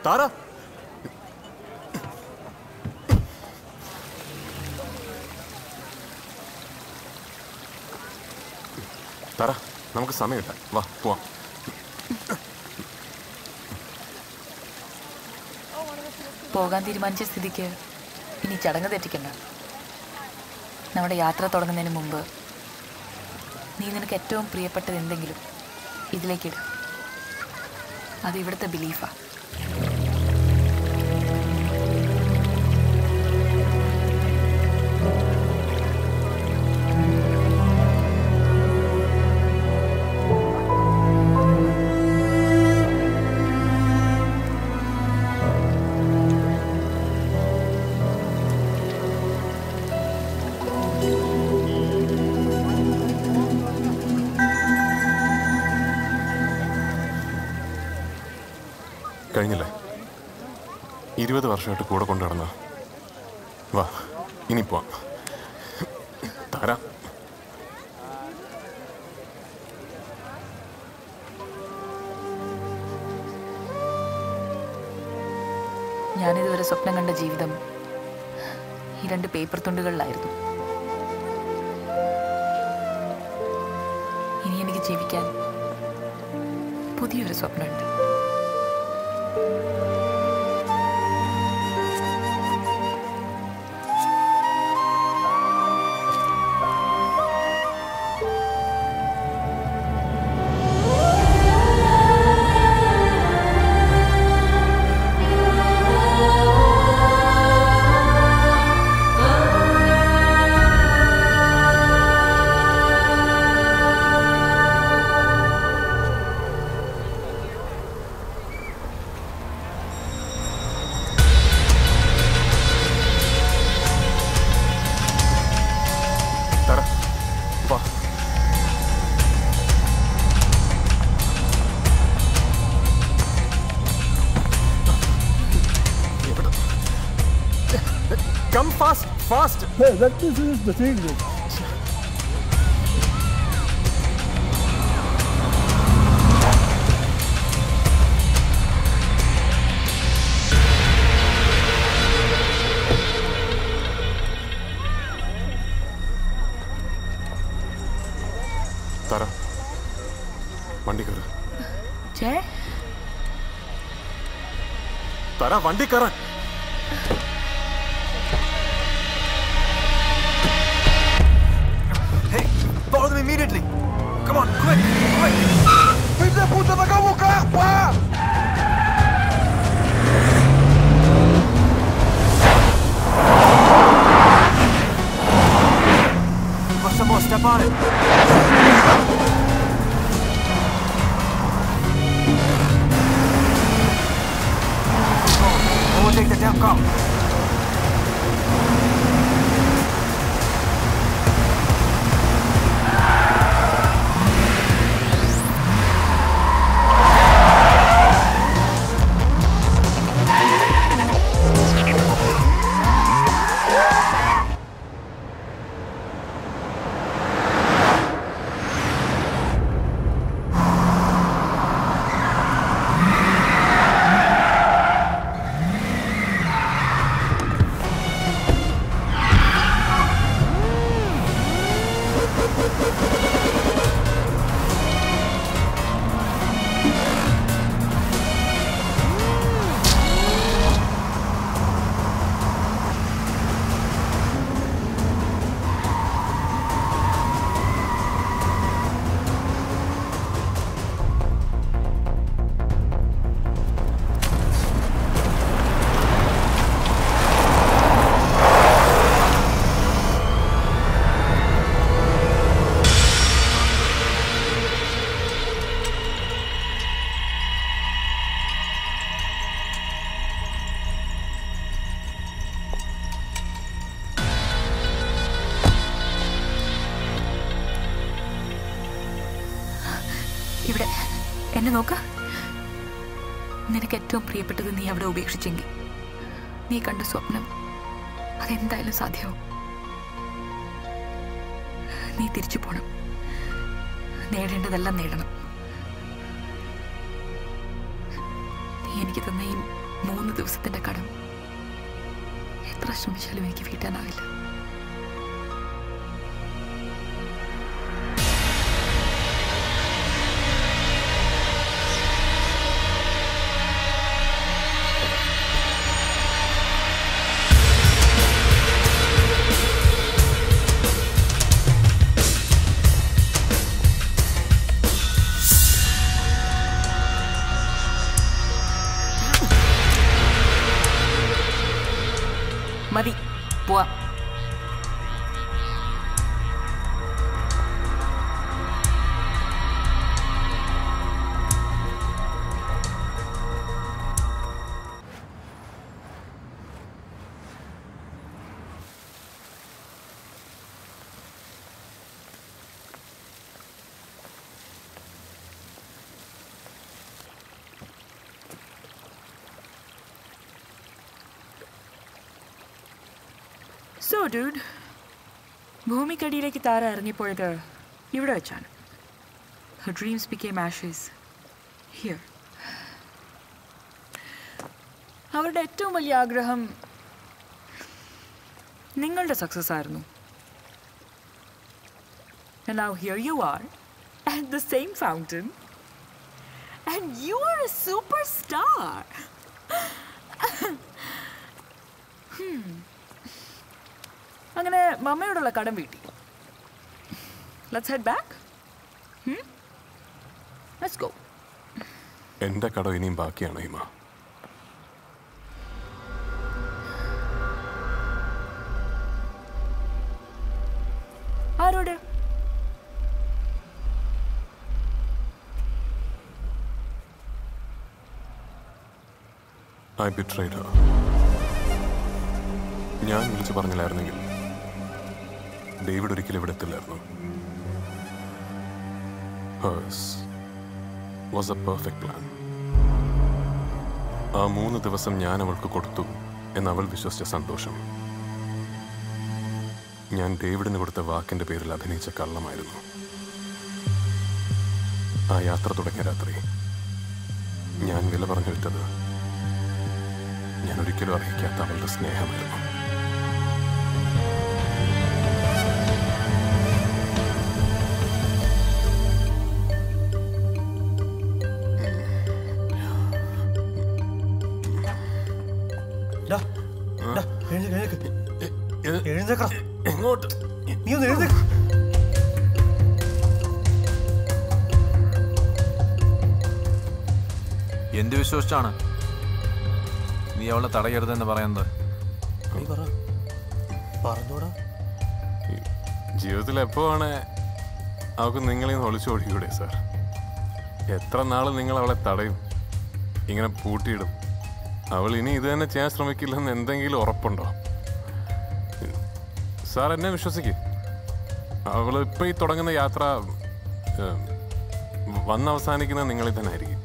താര താര നമുക്ക് സമയമില്ല വാ പോവാം പോകാൻ തീരുമാനിച്ച സ്ഥിതിക്ക് ഇനി ചടങ്ങ് തെറ്റിക്കണ്ട നമ്മുടെ യാത്ര തുടങ്ങുന്നതിന് മുമ്പ് നീ നിനക്ക് ഏറ്റവും പ്രിയപ്പെട്ടത് എന്തെങ്കിലും ഇതിലേക്കിട് അത് ഇവിടുത്തെ ബിലീഫാ കഴിഞ്ഞില്ലേ ഇരുപത് വർഷമായിട്ട് കൂടെ കൊണ്ടു നടന്ന വാ ഇനി പോവാം താര ഞാനിതുവരെ സ്വപ്നം കണ്ട ജീവിതം ഈ രണ്ട് പേപ്പർ തുണ്ടുകളിലായിരുന്നു ഇനി എനിക്ക് ജീവിക്കാൻ പുതിയൊരു സ്വപ്നമുണ്ട് താര വാ എവിടെ come fast fast Hey, let me finish the thing. then. Tara വണ്ടി കയറ് ചേ താര വണ്ടി കയറാൻ Hey, follow them immediately. Come on, quick, quick. Filho da puta, vai o carro, pá! Push some more, step on it. Overtake the damn cop. ഇവിടെ എന്നെ നോക്ക നിനക്ക് ഏറ്റവും പ്രിയപ്പെട്ടത് നീ അവിടെ ഉപേക്ഷിച്ചെങ്കിൽ നീ കണ്ട സ്വപ്നം അതെന്തായാലും സാധ്യമാവും നീ തിരിച്ചു പോണം നേടേണ്ടതെല്ലാം നേടണം നീ എനിക്ക് തന്ന ഈ മൂന്ന് ദിവസത്തിന്റെ കടം എത്ര ശ്രമിച്ചാലും എനിക്ക് വീട്ടാനാവില്ല മതി പോവാം സോ ഡൂഡ് ഭൂമിക്കടിയിലേക്ക് താര ഇറങ്ങിപ്പോയത് ഇവിടെ വെച്ചാണ് her dreams became ashes here അവരുടെ ഏറ്റവും വലിയ ആഗ്രഹം നിങ്ങളുടെ സക്സസ് ആയിരുന്നു And now here you are at the same fountain and you are a superstar. അങ്ങനെ മമ്മയോടുള്ള കടം വീട്ടി let's head back let's go എന്റെ കടം ഇനിയും ബാക്കിയാണ് ഹിമ ആരോട് ഐ ബിട്രൈഡ് her ഞാൻ വിളിച്ചു പറഞ്ഞില്ലായിരുന്നെങ്കിൽ ഡേവിഡ് ഒരിക്കലും ഇവിടെ എത്തില്ലായിരുന്നു hers was a perfect plan ആ മൂന്ന് ദിവസം ഞാൻ അവൾക്ക് കൊടുത്തു എന്ന് അവൾ വിശ്വസിച്ച സന്തോഷം ഞാൻ ഡേവിഡിന് കൊടുത്ത വാക്കിന്റെ പേരിൽ അഭിനയിച്ച കള്ളമായിരുന്നു ആ യാത്ര തുടങ്ങിയ രാത്രി ഞാൻ വില പറഞ്ഞു വിറ്റത് ഞാൻ ഒരിക്കലും അറിയിക്കാത്ത അവളുടെ സ്നേഹമായിരുന്നു ഡാ, ഡാ, എഴുന്നേക്ക്, എഴുന്നേക്ക്. എഴുന്നേക്കടാ. എങ്ങോട്ട് നീ ഒന്ന് എഴുന്നേക്ക്. എന്ത് വിശ്വസിച്ചാണ് നീ അവളെ തടയരുതെന്ന് പറയുന്നത് നീ പറ പറഞ്ഞോടാ ജീവിതത്തിൽ എപ്പോഴാണ് അവൾക്ക് നിങ്ങളെ ഒളിച്ചോടിക്കൂടെ സാർ എത്ര നാൾ നിങ്ങൾ അവളെ തടയും ഇങ്ങനെ പൂട്ടിയിടും അവൾ ഇനി ഇത് തന്നെ ചെയ്യാൻ ശ്രമിക്കില്ലെന്ന് എന്തെങ്കിലും ഉറപ്പുണ്ടോ സാർ എന്നെ വിശ്വസിക്കും അവൾ ഇപ്പം ഈ തുടങ്ങുന്ന യാത്ര ഏഹ്, വന്ന് അവസാനിക്കുന്നത് നിങ്ങളിൽ തന്നെ ആയിരിക്കും